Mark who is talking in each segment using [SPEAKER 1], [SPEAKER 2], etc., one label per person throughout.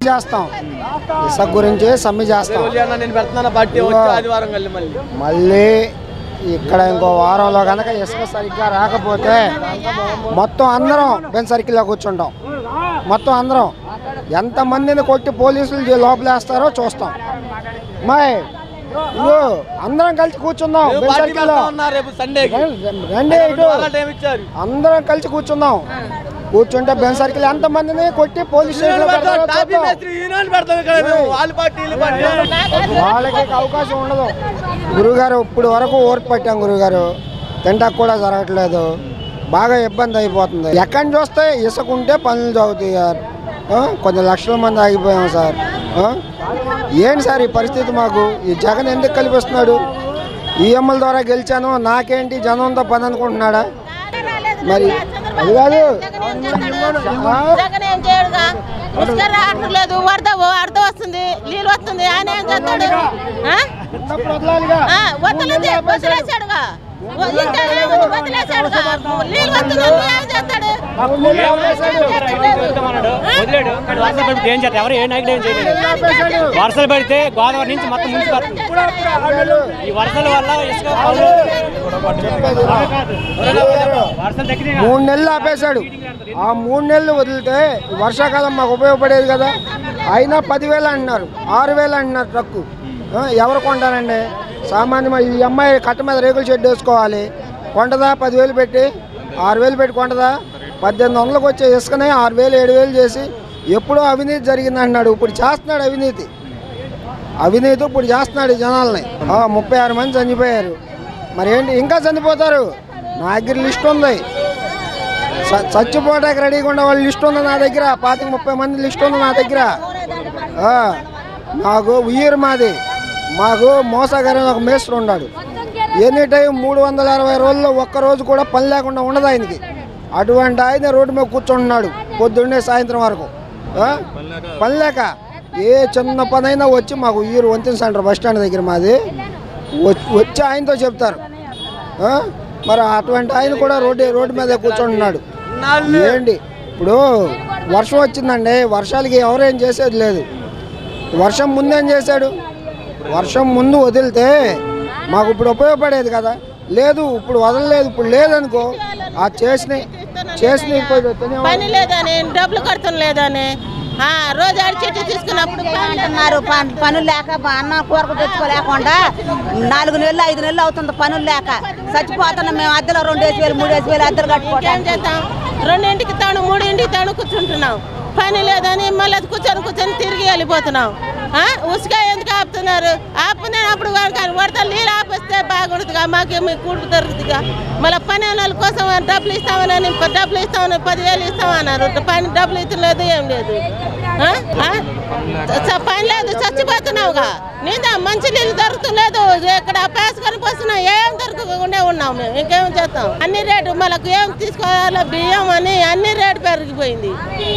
[SPEAKER 1] చేస్తాం ఇసుక గురించి సమ్మె చేస్తాం
[SPEAKER 2] నేను పెడుతున్నాను పార్టీ వచ్చే ఆదివారం వెళ్ళి మళ్ళీ
[SPEAKER 1] మళ్ళీ ఇక్కడ ఇంకో వారంలో కనుక ఇసుక సరిగ్గా రాకపోతే మొత్తం అందరం బెన్ సర్కిల్లో కూర్చుంటాం మొత్తం అందరం ఎంతమందిని కొట్టి పోలీసులు జై- లోపలేస్తారో చూస్తాం మై ఇదిగో అందరం కలిసి కూర్చుందాం బెన్
[SPEAKER 2] పార్టీ
[SPEAKER 1] సర్కిల్లో
[SPEAKER 2] పెడతా ఉన్నారు రేపు సండేకి
[SPEAKER 1] రండి ఇటు
[SPEAKER 2] టైం ఇచ్చారు
[SPEAKER 1] అందరం కలిసి కూర్చుందాం కూర్చుంటే బెన్ సర్కిల్ ఎంతమందిని కొట్టి పోలీస్ స్టేషన్లో పెడతారో
[SPEAKER 2] టాపీ
[SPEAKER 1] చూద్దాం.
[SPEAKER 2] మేస్త్రి యూనియన్ పెడతాం ఇక్కడ మేము. వాళ్ళ పార్టీ వీళ్ళ పార్టీ
[SPEAKER 1] వాళ్ళకి ఇక అవకాశం ఉండదు గురుగారు ఇప్పుడు వరకు ఓర్పు పట్టాం గురుగారు తింటాకు కూడా జరగట్లేదు బాగా ఇబ్బంది అయిపోతుంది ఎక్కడి నుంచి వస్తే ఇసుక ఉంటే పనులు జరుగుతాయి సార్ ఆ? కొన్ని లక్షల మంది ఆగిపోయాం సార్ ఆ? ఏంటి సార్ ఈ పరిస్థితి మాకు ఈ జగన్ ఎందుకు కల్పిస్తున్నాడు ఈఎంఎల్ ద్వారా గెలిచాను నాకేంటి జనంతో పని అనుకుంటున్నాడా మరి అది కాదు ఆ?
[SPEAKER 3] జగన్ ఏం చేయడుగా ఇసుక రావట్లేదు వరద వరద వస్తుంది నీళ్ళు వస్తుంది ఆయన ఏం చేస్తాడు ఆ?
[SPEAKER 1] ఉన్నప్పుడు వదలాలిగా.
[SPEAKER 3] ఆ, వదలలేదు వదిలేశాడుగా వ- ఇంకా ఏముంది? వదిలేశాడుగా నీళ్ళు వస్తుంది ఏం చేస్తాడు
[SPEAKER 1] ఏం చేశాడు?
[SPEAKER 4] వదిలేడు కానీ వర్షాలు పడితే ఏం చేస్తారు ఎవరు ఏ నాయకుడు ఏం చేయలేదు వర్షాలు పడితే గోదావరి నుంచి మొత్తం ముంచుకొస్తుంది ఈ వర్షాల వల్ల ఇసుక పనులు వర్షాలు తగ్గితే
[SPEAKER 1] మూడు నెలలు ఆపేశాడు ఆ మూడు నెలలు వదిలితే ఈ వర్షాకాలం మాకు ఉపయోగపడేది కదా అయినా పదివేలు అంటున్నారు ఆరు వేలు అంటున్నారు ట్రక్కు ఆ, ఎవరు కొంటారండి సామాన్య ఈ అమ్మాయి కట్ట మీద రేకుల షెడ్ వేసుకోవాలి కొంటదా పదివేలు పెట్టి ఆరు వేలు పెట్టి కొంటదా పద్దెనిమిది వందలకు వచ్చే ఇసుకనే ఆరు వేలు ఏడు వేలు చేసి ఎప్పుడో అవినీతి జరిగింది అంటున్నాడు ఇప్పుడు చేస్తున్నాడు అవినీతి అవినీతి ఇప్పుడు చేస్తున్నాడు ఈ జనాల్ని ఆ, ముప్పై ఆరు మంది చనిపోయారు మరి ఏంటి ఇంకా చనిపోతారు నా దగ్గర లిస్ట్ ఉంది చ- చచ్చిపోవడానికి రెడీగా ఉండే వాళ్ళ లిస్ట్ ఉంది నా దగ్గర పాతిక ముప్పై మంది లిస్ట్ ఉంది నా దగ్గర ఆ, నాకు ఉయ్యూరు మాది మాకు మోసగారి ఒక మేస్త్రి ఉన్నాడు ఎనీ టైం మూడు వందల అరవై రోజుల్లో ఒక్క రోజు కూడా పని లేకుండా ఉండదు ఆయనకి అటువంటి ఆయన రోడ్డు మీద కూర్చుంటున్నాడు పొద్దున్నే సాయంత్రం వరకు ఆ? పని లేక ఏ చిన్న పని అయినా వచ్చి మాకు ఉయ్యూరు వంతెన సెంటర్ బస్ స్టాండ్ దగ్గర మాది వచ్చి- వచ్చి ఆయనతో చెప్తారు ఆ? మరి అటువంటి ఆయన కూడా రోడ్డు రోడ్డు మీద కూర్చుంటున్నాడు ఏంటి ఇప్పుడు వర్షం వచ్చిందండి వర్షాలకి ఎవరేం చేసేది లేదు వర్షం ముందేం చేశాడు వర్షం ముందు వదిలితే మాకు ఇప్పుడు ఉపయోగపడేది కదా లేదు ఇప్పుడు వదలలేదు ఇప్పుడు లేదనుకో ఆ చేసిన చేసిన
[SPEAKER 3] పని లేదని డబ్బులు కడతాం లేదని ఆ, రోజు ఆడి చెట్టు తీసుకున్నప్పుడు పని లేదు.
[SPEAKER 5] అంటున్నారు పన్- పనులు లేక బ- అన్నం కూరకు తెచ్చుకోలేకుండా నాలుగు నెలలు ఐదు నెలలు అవుతుంది పనులు లేక చచ్చిపోతున్నాం మేము అద్దెలో రెండు వేసి వేలు మూడు వేసి వేలు అద్దెలు
[SPEAKER 3] ఏం
[SPEAKER 5] కట్టుకోవటానికి
[SPEAKER 3] చేస్తాం రెండింటికి తాను మూడింటికి తాను కూర్చుంటున్నాం పని లేదని మళ్ళీ అది కూర్చొని కూర్చొని తిరిగి వెళ్ళిపోతున్నాం ఆ? ఉసుక ఎందుకు ఆపుతున్నారు ఆపునేటప్పుడు వడత నీళ్ళు ఆపిస్తే బాగుంటుందిగా మాకు మీకు కూడు దొరుకుతుందిగా మళ్ళీ పని వాళ్ళ కోసం డబ్బులు ఇస్తామని డబ్బులు ఇస్తామని పదివేలు ఇస్తామన్నారు పని డబ్బులు ఇస్తలేదు ఏం లేదు ఆ? ఆ? చ- పని లేదు చచ్చిపోతున్నావుగా నీదా మంచి నీళ్ళు దొరుకుతలేదు ఇక్కడ పేస కనిపిస్తున్నాం ఏం దొరకకుండా ఉన్నాం మేము ఇంకేం చేస్తాం అన్ని రేటు మనకు ఏం తీసుకోవాలో బియ్యం అని అన్ని రేటు పెరిగిపోయింది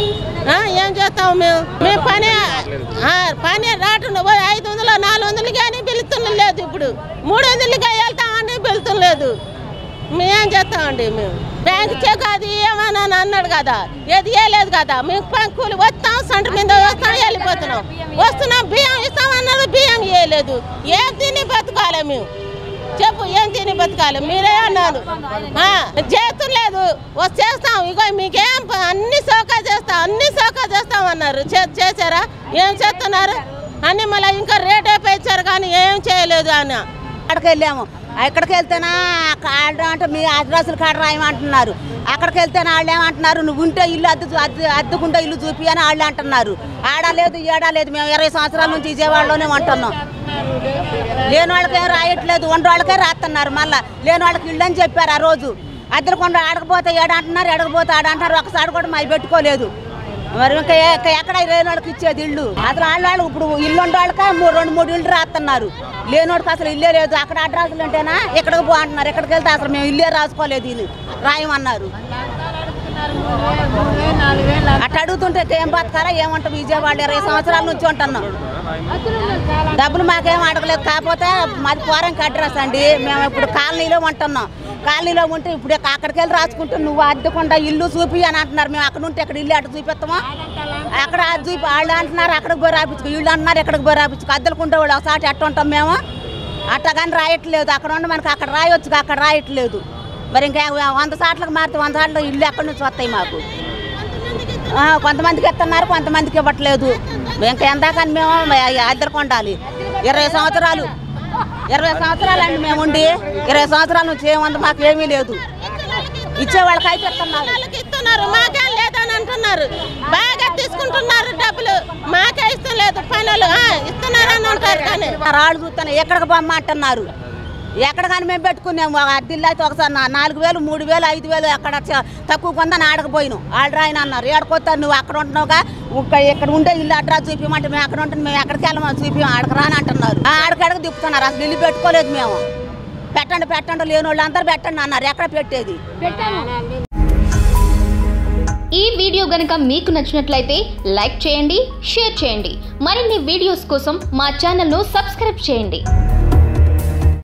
[SPEAKER 3] ఆ, ఏం చేస్తాం మేము మేము పని ఆ, పని రాకుండా పోయి ఐదు వందలు నాలుగు వందలు కానీ పిలుతున్న లేదు ఇప్పుడు మూడు వందలకి వెళ్తామని పిలుతులేదు మేమేం చేస్తామండి మేము బ్యాంక్ చెక్ అది ఏమన్నా అని అన్నాడు కదా ఏది ఇవ్వలేదు కదా మేము బ్యాంకులు వస్తాం సంట మీద వస్తాం వెళ్ళిపోతున్నాం వస్తున్నాం బియ్యం ఇస్తామన్నారు బియ్యం ఇవ్వలేదు ఏం తిని బతకాలి మేము చెప్పు ఏం తిని బతకాలి మీరే అన్నారు ఆ, చేస్తలేదు వస్తే చేస్తాం ఇగో మీకేం ప- అన్ని సోకా చేస్తాం అన్ని సోకా చేస్తాం అన్నారు చే- చేశారా ఏం చేస్తున్నారు అన్ని మళ్ళీ ఇంకా రేట్ అయిపోయించారు కానీ ఏం చేయలేదు అన్న
[SPEAKER 5] అక్కడికి వెళ్ళాము ఎక్కడికి వెళ్తేనా ఆడ అంటే మీ అడ్రస్లు కాడ రాయమంటున్నారు అక్కడికి వెళ్తేనే వాళ్ళు ఏమంటున్నారు నువ్వు ఉంటే ఇల్లు అద్దె అద్దె అద్దెకుంటే ఇల్లు చూపి అని వాళ్ళు అంటున్నారు ఆడ లేదు ఈడ లేదు మేము ఇరవై సంవత్సరాల నుంచి విజయవాడలోనే ఉంటున్నాం లేని వాళ్ళకేం రాయట్లేదు వంట వాళ్ళకే రాస్తున్నారు మళ్ళా లేని వాళ్ళకి ఇల్లు అని చెప్పారు ఆ రోజు అద్దెలు కొండ ఆడకపోతే ఏడ అంటున్నారు ఎడకపోతే ఆడ అంటారు ఒకసారి కూడా మావి పెట్టుకోలేదు మరి ఇంకా ఏ- ఇంకా ఎక్కడ లేని వాళ్ళకి ఇచ్చేది ఇల్లు అసలు వాళ్ళ వాళ్ళు ఇప్పుడు ఇల్లు ఉండే వాళ్ళకే మూ- రెండు మూడు ఇల్లు రాస్తున్నారు లేనోడికి అసలు ఇల్లే లేదు అక్కడ అడ్రస్లు ఉంటేనా ఇక్కడికి పో అంటున్నారు ఇక్కడికి వెళ్తే అసలు మేము ఇల్లే రాసుకోలేదు ఇది రాయమన్నారు అట్ట అడుగుతుంటే ఏం బతకాలా ఏమంటాం విజయవాడ ఇరవై సంవత్సరాల నుంచి ఉంటున్నాం డబ్బులు మాకేం అడగలేదు కాకపోతే మాది పోరంకి అడ్రస్ అండి మేము ఇప్పుడు కాలనీలో ఉంటున్నాం కాలనీలో ఉంటే ఇప్పుడు అక్కడికి వెళ్ళి రాసుకుంటూ నువ్వు అద్దెకుండా ఇల్లు చూపి అని అంటున్నారు మేము అక్కడ ఉంటే అక్కడ ఇల్లు అటు చూపిస్తామా అక్కడ అది చూపి వాళ్ళు అంటున్నారు అక్కడికి పోయి రాపించుకో వీళ్ళు అంటున్నారు ఇక్కడికి పోయి రాపించుకో అద్దెలుకుంటే వాళ్ళు ఒకసారి ఎట్ట ఉంటాం మేము అట్ట కానీ రాయట్లేదు అక్కడ ఉండి మనకి అక్కడ రాయొచ్చు అక్కడ రాయట్లేదు మరి ఇంకా వంద సార్లకు మారితే వంద సార్లు ఇల్లు ఎక్కడి నుంచి వస్తాయి మాకు ఆ, కొంతమందికి ఇస్తున్నారు కొంతమందికి ఇవ్వట్లేదు ఇంకా ఎందాకని మేము అద్దెలు కొండాలి ఇరవై సంవత్సరాలు ఇరవై సంవత్సరాలు అండి మేము ఉండి ఇరవై సంవత్సరాల నుంచి ఏముంది మాకు ఏమీ లేదు ఇచ్చే వాళ్ళకి అయితే ఇస్తున్నారు
[SPEAKER 3] వాళ్ళకి ఇస్తున్నారు మాకే లేదని అంటున్నారు బాగా తీసుకుంటున్నారు డబ్బులు మాకే ఇష్టం లేదు పనులు ఆ, ఇస్తున్నారని అంటారు కానీ
[SPEAKER 5] రాళ్ళు చూస్తాను ఎక్కడికి పొమ్మంటున్నారు ఎక్కడ కానీ మేము పెట్టుకున్నాము అద్దెల్లో అయితే ఒకసారి నా- నాలుగు వేలు మూడు వేలు ఐదు వేలు ఎక్కడ చ- తక్కువ కొందని ఆడకపోయినాం వాళ్ళు రాయన అన్నారు ఏడకొస్తారు నువ్వు అక్కడ ఉంటున్నావుగా ఒక- ఇక్కడ ఉండే ఇల్లు అడ్రస్ చూపించమంటే మేము అక్కడ ఉంటే మేము ఎక్కడికి వెళ్ళమని చూపి ఆడకు రాని అంటున్నారు ఆ, ఆడకాడకు తిప్పుతున్నారు అసలు ఇల్లు పెట్టుకోలేదు మేము పెట్టండి పెట్టండి లేని వాళ్ళు అందరు పెట్టండి అన్నారు ఎక్కడ పెట్టేది
[SPEAKER 6] ఈ వీడియో గనుక మీకు నచ్చినట్లయితే లైక్ చేయండి షేర్ చేయండి మరిన్ని వీడియోస్ కోసం మా ఛానల్ను సబ్స్క్రైబ్ చేయండి